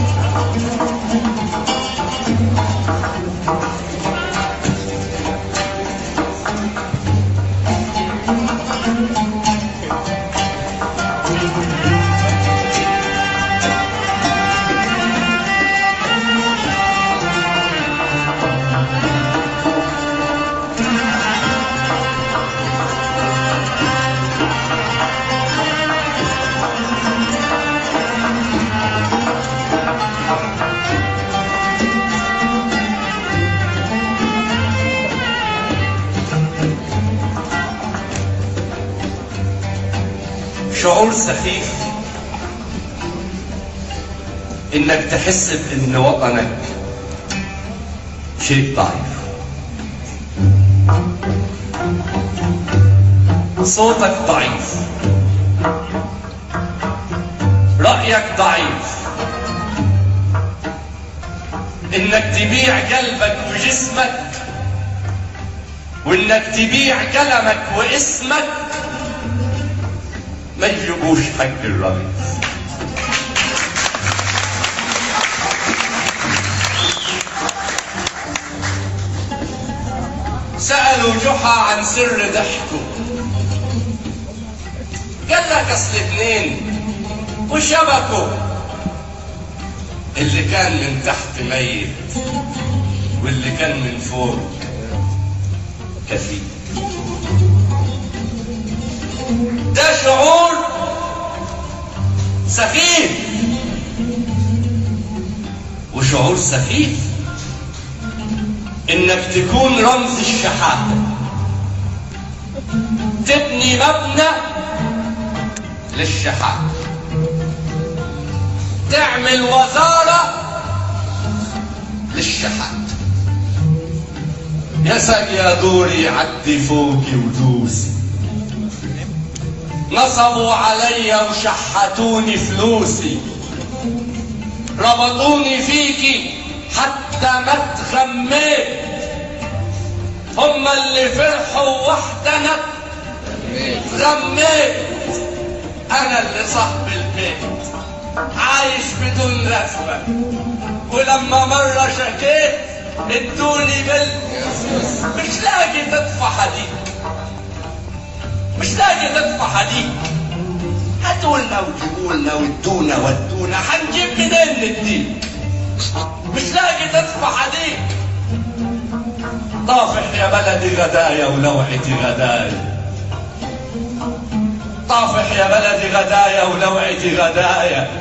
شعور سخيف انك تحس بان وطنك شيء ضعيف صوتك ضعيف رأيك ضعيف انك تبيع قلبك وجسمك وانك تبيع كلامك واسمك ما يجيبوش حق الرئيس سألوا جحا عن سر ضحكه قال لك اصل اتنين وشبكوا اللي كان من تحت ميت واللي كان من فوق كفيل ده شعور سخيف وشعور سخيف انك تكون رمز الشحاتة تبني مبنى للشحاتة تعمل وزارة للشحاتة يا ساق يا دوري عدي فوقي ودوسي نصبوا علي وشحتوني فلوسي ربطوني فيكي حتى ما اتغميت هم اللي فرحوا واحتنا غميت انا اللي صاحب البيت عايش بدون رسمة ولما مرة شكيت ادوني بال مش لاقي تدفع حديد مش لاقي تدفع حديد هاتولنا وجيبولنا وادونا ودونا هنجيب منين نديك مش لاقي تدفع حديد طافح يا بلدي غدايا ولوعتي غدايا طافح يا بلدي غدايا ولوعتي غدايا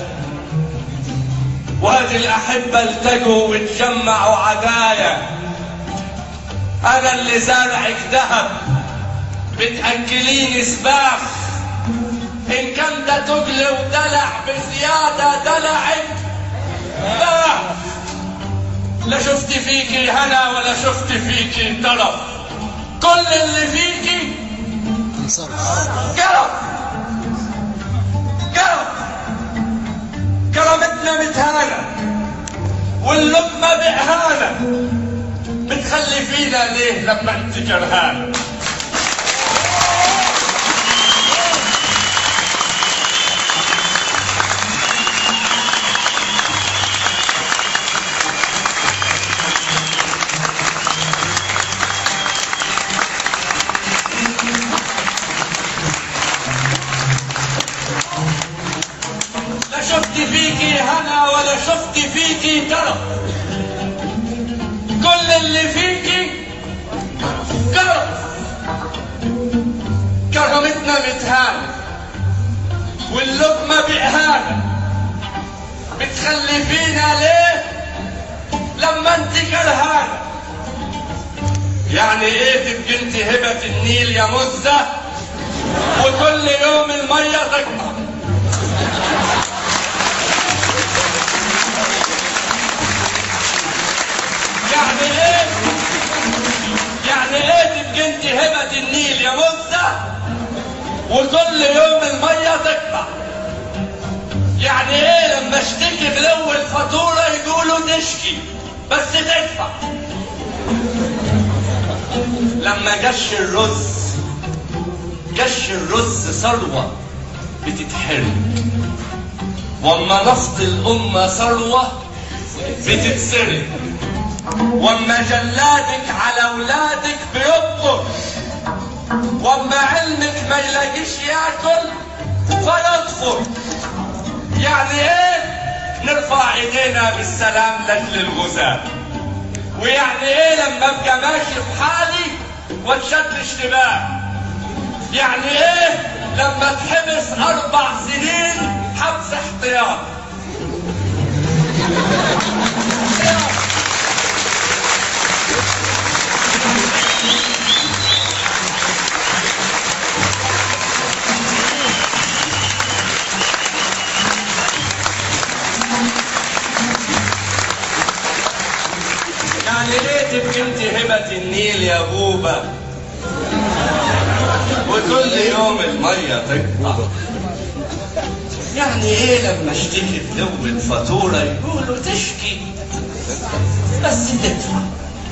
وهذه الأحبة التقوا وتجمعوا عدايا أنا اللي زارعك ذهب بتأكليني سباخ إن كان ده تقل ودلع بزيادة دلعك باح لا شفت فيكي هنا ولا شفت فيكي طرف كل اللي فيكي كرم كرم كرمتنا متهانة واللقمة بإهانة بتخلي فينا ليه لما انت كرهانة لا شفت فيكي هنا ولا شفت فيكي كرم كل اللي فيكي كرم كرمتنا متهانة واللقمة بإهانة بتخلي فينا ليه لما انت كرهانة يعني ايه تبقى انت هبة النيل يا مزة وكل يوم المية تقطع يعني ايه يعني ايه تبقى انت هبة النيل يا مزة وكل يوم المية تقطع يعني ايه لما اشتكي بلو الفاتورة يقولوا تشكي بس تدفع لما قش الرز قش الرز ثروة بتتحرم واما نفط الامه ثروه بتتسرق واما جلادك على اولادك بيكبر واما علمك ما يلاقيش ياكل فيطفر يعني ايه نرفع ايدينا بالسلام لاجل الغزاة ويعني ايه لما ابقى ماشي في حالي واتشد اشتباه يعني ايه لما اتحبس اربع سنين حبس احتياط يعني ليه تبقى انت هبة النيل يا بوبا وكل يوم المية تقطع يعني ايه لما اشتكي تزود فاتورة يقولوا تشكي بس تدفع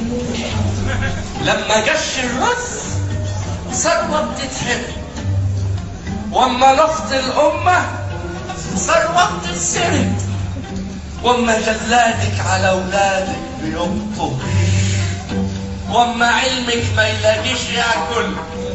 لما قش الرز ثروة بتتحرق واما نفط الامة ثروة بتتسرق واما جلادك على اولادك بيبطل واما علمك ما يلاقيش ياكل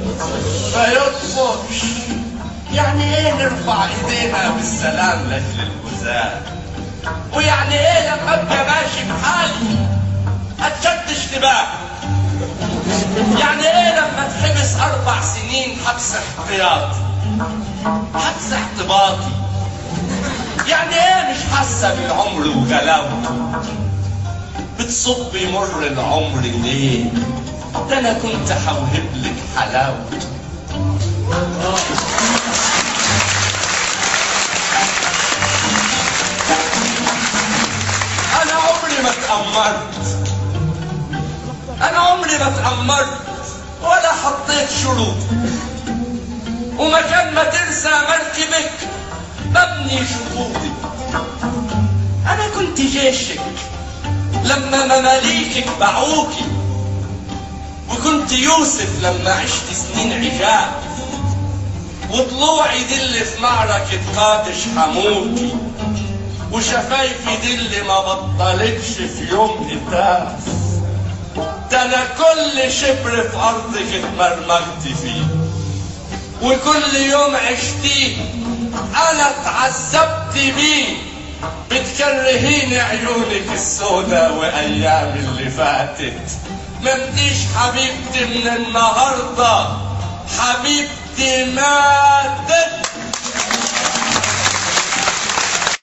فيطفش يعني ايه نرفع ايدينا بالسلام لاجل الغزاة ويعني ايه لما ابقى ماشي بحالي اتشد اشتباه يعني ايه لما اتحبس اربع سنين حبس احتياطي حبس احتباطي يعني ايه مش حاسه بالعمر وغلاوته بتصب مر العمر ليه ده انا كنت هوهب لك حلاوته انا عمري ما اتأمرت انا عمري ما اتأمرت ولا حطيت شروط ومكان ما ترسى مركبك ببني شطوطي انا كنت جيشك لما مماليكك باعوكي وكنت يوسف لما عشت سنين عجاب وطلوعي دي اللي في معركة قادش حموكي وشفايفي دي اللي ما بطلتش في يوم هتاف ده انا كل شبر في ارضك اتمرمغت فيه وكل يوم عشتيه انا اتعذبت بيه بتكرهيني عيونك السودا وايام اللي فاتت ممديش حبيبتي من النهارده حبيبتي ماتت